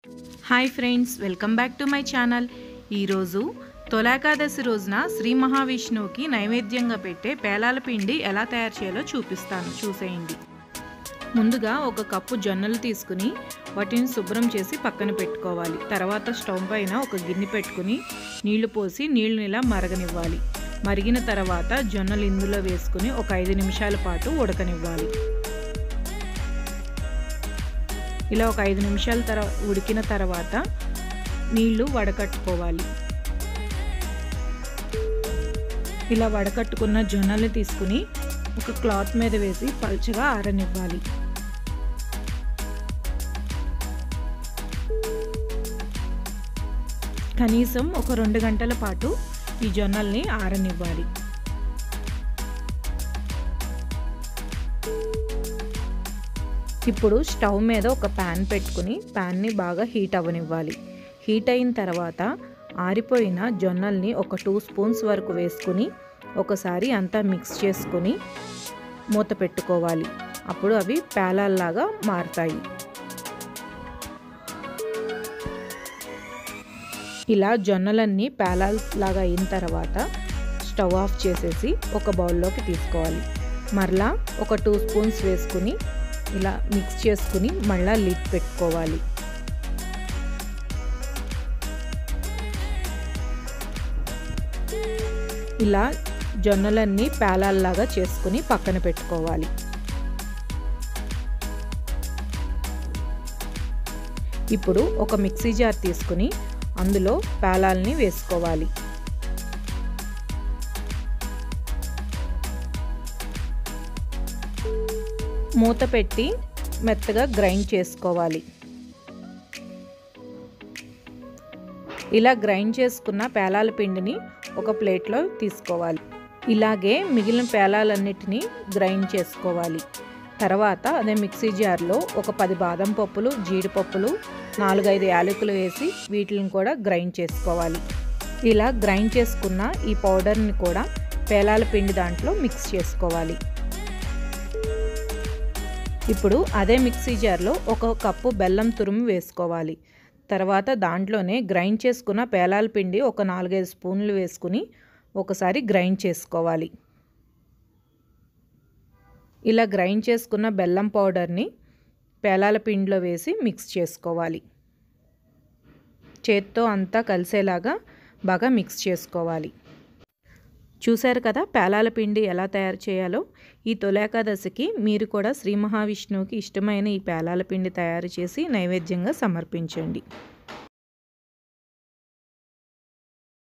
hi friends welcome back to my channel ఈరోజు తొలాకాదశి రోజున శ్రీ మహావిష్ణువుకి నైవేద్యంగా పెట్టే పేలాల పిండి ఎలా తయారు చేయాలో చూపిస్తాను చూసేయండి ముందుగా ఒక కప్పు జొన్నలు తీసుకుని వాటిని శుభ్రం చేసి పక్కన పెట్టుకోవాలి తర్వాత స్టవ్ పైన ఒక గిన్నె పెట్టుకుని నీళ్లు పోసి నీళ్ళని ఇలా మరగనివ్వాలి మరిగిన తర్వాత జొన్నలు ఇందులో వేసుకుని ఒక ఐదు నిమిషాల పాటు ఉడకనివ్వాలి ఇలా ఒక ఐదు నిమిషాల తర్వాత ఉడికిన తర్వాత నీళ్లు వడకట్టుకోవాలి ఇలా వడకట్టుకున్న జొన్నలు తీసుకుని ఒక క్లాత్ మీద వేసి పల్చగా ఆరనివ్వాలి కనీసం ఒక రెండు గంటల పాటు ఈ జొన్నల్ని ఆరనివ్వాలి ఇప్పుడు స్టవ్ మీద ఒక ప్యాన్ పెట్టుకుని ప్యాన్ని బాగా హీట్ అవ్వనివ్వాలి హీట్ అయిన తర్వాత ఆరిపోయిన జొన్నల్ని ఒక టూ స్పూన్స్ వరకు వేసుకుని ఒకసారి అంతా మిక్స్ చేసుకుని మూత పెట్టుకోవాలి అప్పుడు అవి పేలాల్లాగా మారుతాయి ఇలా జొన్నలన్నీ పేలాల్లాగా అయిన తర్వాత స్టవ్ ఆఫ్ చేసేసి ఒక బౌల్లోకి తీసుకోవాలి మరలా ఒక టూ స్పూన్స్ వేసుకుని ఇలా మిక్స్ చేసుకుని మళ్ళీ లిడ్ పెట్టుకోవాలి ఇలా జొన్నలన్నీ పేలాల్లాగా చేసుకుని పక్కన పెట్టుకోవాలి ఇప్పుడు ఒక మిక్సీ జార్ తీసుకుని అందులో పేలాల్ని వేసుకోవాలి మూత పెట్టి మెత్తగా గ్రైండ్ చేసుకోవాలి ఇలా గ్రైండ్ చేసుకున్న పేలాల పిండిని ఒక ప్లేట్లో తీసుకోవాలి ఇలాగే మిగిలిన పేలాలన్నిటినీ గ్రైండ్ చేసుకోవాలి తర్వాత అదే మిక్సీ జార్లో ఒక పది బాదం పప్పులు జీడిపప్పులు నాలుగైదు యాలకులు వేసి వీటిని కూడా గ్రైండ్ చేసుకోవాలి ఇలా గ్రైండ్ చేసుకున్న ఈ పౌడర్ని కూడా పేలాల పిండి దాంట్లో మిక్స్ చేసుకోవాలి ఇప్పుడు అదే మిక్సీ జార్లో ఒక కప్పు బెల్లం తురుము వేసుకోవాలి తర్వాత దాంట్లోనే గ్రైండ్ చేసుకున్న పేలాల పిండి ఒక నాలుగైదు స్పూన్లు వేసుకుని ఒకసారి గ్రైండ్ చేసుకోవాలి ఇలా గ్రైండ్ చేసుకున్న బెల్లం పౌడర్ని పేలాల పిండిలో వేసి మిక్స్ చేసుకోవాలి చేత్తో అంతా కలిసేలాగా బాగా మిక్స్ చేసుకోవాలి చూశారు కదా పేలాల పిండి ఎలా తయారు చేయాలో ఈ తొలేకాదశికి మీరు కూడా శ్రీ మహావిష్ణువుకి ఇష్టమైన ఈ పేలాల పిండి తయారు చేసి నైవేద్యంగా సమర్పించండి